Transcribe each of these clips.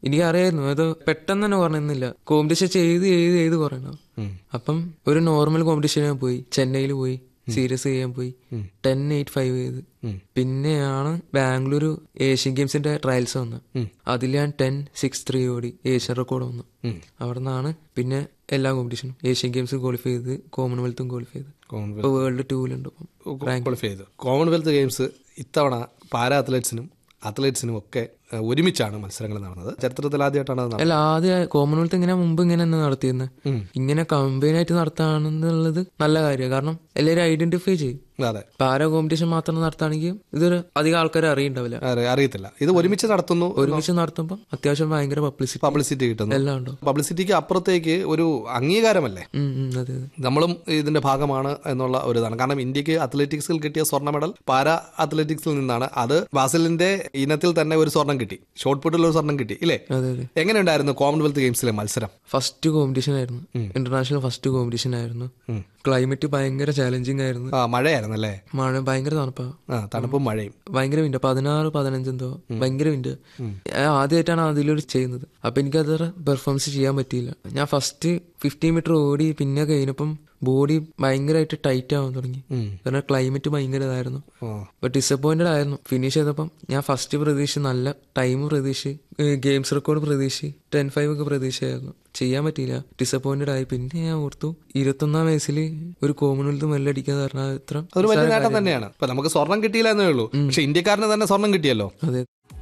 എനിക്കറിയായിരുന്നു അത് പെട്ടെന്ന് തന്നെ കുറഞ്ഞില്ല കോമ്പറ്റീഷൻ ചെയ്ത് ചെയ്ത് ചെയ്ത് കുറയണം അപ്പം ഒരു നോർമൽ കോമ്പറ്റീഷന് പോയി ചെന്നൈയിൽ പോയി സീരിയസ് ചെയ്യാൻ പോയി ടെൻ എയ്റ്റ് ഫൈവ് ചെയ്ത് പിന്നെയാണ് ബാംഗ്ലൂരു ഏഷ്യൻ ഗെയിംസിന്റെ ട്രയൽസ് വന്നത് അതിൽ ഞാൻ ടെൻ സിക്സ് ത്രീ ഓടി ഏഷ്യൻ റെക്കോർഡ് വന്നു അവിടെ നിന്നാണ് പിന്നെ എല്ലാ കോമ്പറ്റീഷനും ഏഷ്യൻ ഗെയിംസും ക്വാളിഫൈ ചെയ്ത് കോമൺവെൽത്തും ക്വാളിഫൈ ചെയ്ത് ഇപ്പൊ വേൾഡ് ടൂവിലുണ്ട് ഇപ്പം ക്വാളിഫൈ ചെയ്തു കോമൺവെൽത്ത് ഗെയിംസ് ഇത്തവണ പാരാ അത്ലറ്റ്സിനും അത്ലറ്റ്സിനും ഒക്കെ ഏഹ്, ഒരുമിച്ചാണ് മത്സരങ്ങൾ നടന്നത് ചരിത്രത്തിൽ ആദ്യമായിട്ടാണ് അത് നടന്നത് അല്ല ആദ്യം കോമൺവെൽത്ത് ഇങ്ങനെ മുമ്പ് ഇങ്ങനെ തന്നെ നടത്തിയിരുന്നത് ഇങ്ങനെ കമ്പൈൻ ആയിട്ട് നടത്താണെന്നുള്ളത് നല്ല കാര്യമാണ് കാരണം എല്ലാവരും ഐഡന്റിഫൈ ചെയ്യും അതെ പാര കോമ്പറ്റീഷൻ മാത്രം നടത്തുകയാണെങ്കിൽ ഇതൊരു അധികം ആൾക്കാർ അറിയണ്ടാവില്ല അറി- അറിയത്തില്ല ഇത് ഒരുമിച്ച് നടത്തുന്നു ഒരുമിച്ച് നടത്തുമ്പോൾ അത്യാവശ്യം ഭയങ്കര പബ്ലിസിറ്റി പബ്ലിസിറ്റി കിട്ടുന്നു എല്ലാം ഉണ്ടോ പബ്ലിസിറ്റിക്ക് അപ്പുറത്തേക്ക് ഒരു അംഗീകാരമല്ലേ ഉം, ഉം, അതെ അതെ നമ്മളും ഇതിന്റെ ഭാഗമാണ് എന്നുള്ള ഒരു ഇതാണ് കാരണം ഇന്ത്യക്ക് അത്ലറ്റിക്സിൽ കിട്ടിയ സ്വർണ്ണ മെഡൽ പാരാ അത്ലറ്റിക്സിൽ നിന്നാണ് അത് ബാസിലിന്റെ ഇനത്തിൽ തന്നെ ഒരു സ്വർണം കിട്ടി ഷോർട്ട് പുട്ടിൽ ഒരു സ്വർണം കിട്ടി ഇല്ലേ അതെ അതെ എങ്ങനെയുണ്ടായിരുന്നു കോമൺവെൽത്ത് ഗെയിംസിലെ മത്സരം ഫസ്റ്റ് കോമ്പറ്റീഷൻ ആയിരുന്നു ഇന്റർനാഷണൽ ഫസ്റ്റ് കോമ്പറ്റീഷൻ ആയിരുന്നു ക്ലൈമറ്റ് ഭയങ്കര ചാലഞ്ചിങ് ആയിരുന്നു ആ മഴയായിരുന്നു അല്ലേ മഴ ഭയങ്കര തണുപ്പാ ആ തണുപ്പും മഴയും ഭയങ്കര വിൻഡ് പതിനാറ് പതിനഞ്ച് എന്തോ ഭയങ്കര വിൻഡ് ഞാൻ ആദ്യമായിട്ടാണ് അതിലൊരു ചെയ്യുന്നത് അപ്പൊ എനിക്കത് പെർഫോമൻസ് ചെയ്യാൻ പറ്റിയില്ല ഞാൻ ഫസ്റ്റ് ഫിഫ്റ്റീൻ മീറ്റർ ഓടി പിന്നെ കഴിഞ്ഞപ്പം ബോഡി ഭയങ്കരമായിട്ട് ടൈറ്റ് ആവാൻ തുടങ്ങി കാരണം ക്ലൈമറ്റ് ഭയങ്കര ഇതായിരുന്നു അപ്പൊ ഡിസപ്പോയിന്റഡ് ആയിരുന്നു ഫിനിഷ് ചെയ്തപ്പം ഞാൻ ഫസ്റ്റ് പ്രതീക്ഷ നല്ല ടൈം പ്രതീക്ഷ ഗെയിംസ് റെക്കോർഡ് പ്രതീക്ഷ ടെൻ ഫൈവ് ഒക്കെ പ്രതീക്ഷയായിരുന്നു ചെയ്യാൻ പറ്റിയില്ല ഡിസപ്പോയിന്റഡ് ആയി പിന്നെ ഞാൻ ഓർത്തു ഇരുപത്തൊന്നാം വയസ്സിൽ ഒരു കോമൺവെൽത്ത് മെല്ലടിക്കാന്ന് പറഞ്ഞാൽ ഇത്ര അതൊരു വലിയ നേട്ടം തന്നെയാണ് ഇപ്പൊ നമുക്ക് സ്വർണം കിട്ടിയില്ല എന്നേ ഉള്ളൂ പക്ഷെ ഇന്ത്യക്കാരന് തന്നെ സ്വർണം കിട്ടിയല്ലോ അതെ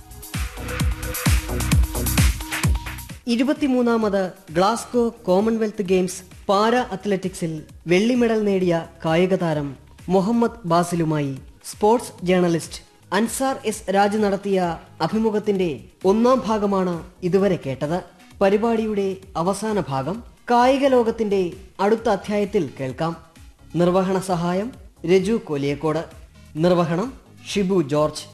ഇരുപത്തിമൂന്നാമത് ഗ്ലാസ്ഗോ കോമൺവെൽത്ത് ഗെയിംസ് പാരാ അത്ലറ്റിക്സിൽ വെള്ളി മെഡൽ നേടിയ കായിക താരം മുഹമ്മദ് ബാസിലുമായി sports journalist Ansar S Raj നടത്തിയ അഭിമുഖത്തിന്റെ ഒന്നാം ഭാഗമാണ് ഇതുവരെ കേട്ടത് പരിപാടിയുടെ അവസാന ഭാഗം കായിക ലോകത്തിന്റെ അടുത്ത അധ്യായത്തിൽ കേൾക്കാം നിർവഹണ സഹായം രജു കോലിയക്കോട് നിർവഹണം ഷിബു ജോർജ്